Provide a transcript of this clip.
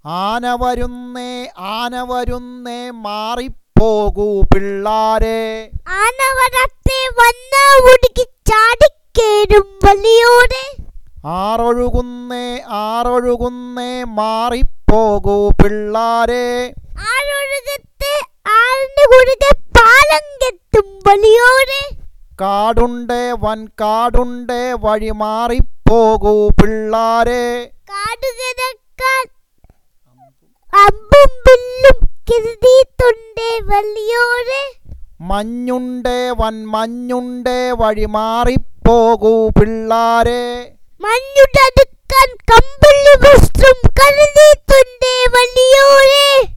ആന വരുന്നേ ആന വരുന്നേ മാറിപ്പോകൂ പിള്ളാരെ ആനവരത്തെ വന്ന ഉടുക്കി ചാടിക്കേറും വലിയോടെ ആറൊഴുകുന്നേ ആറൊഴുകുന്നേ മാറിപ്പോകൂ പിള്ളാരെ ആരൊഴുകത്തെ ആറിന്റെ കുറുകെ പാലം കെട്ടും വലിയോടെ കാടുണ്ടേ വൻ കാടുണ്ടേ വഴി മാറിപ്പോകൂ പിള്ളാരെ കാടുകിടക്കാൻ അമ്പും വില്ലും കരുതിയിട്ടുണ്ടേ വലിയോടെ മഞ്ഞുണ്ടേ വൻ മഞ്ഞുണ്ടേ വഴി മാറിപ്പോകൂ പിള്ളാരെ മഞ്ഞുടടുക്കാൻ കമ്പിളി വസ്ത്രം കരുതിയിട്ടുണ്ടേ വലിയോടെ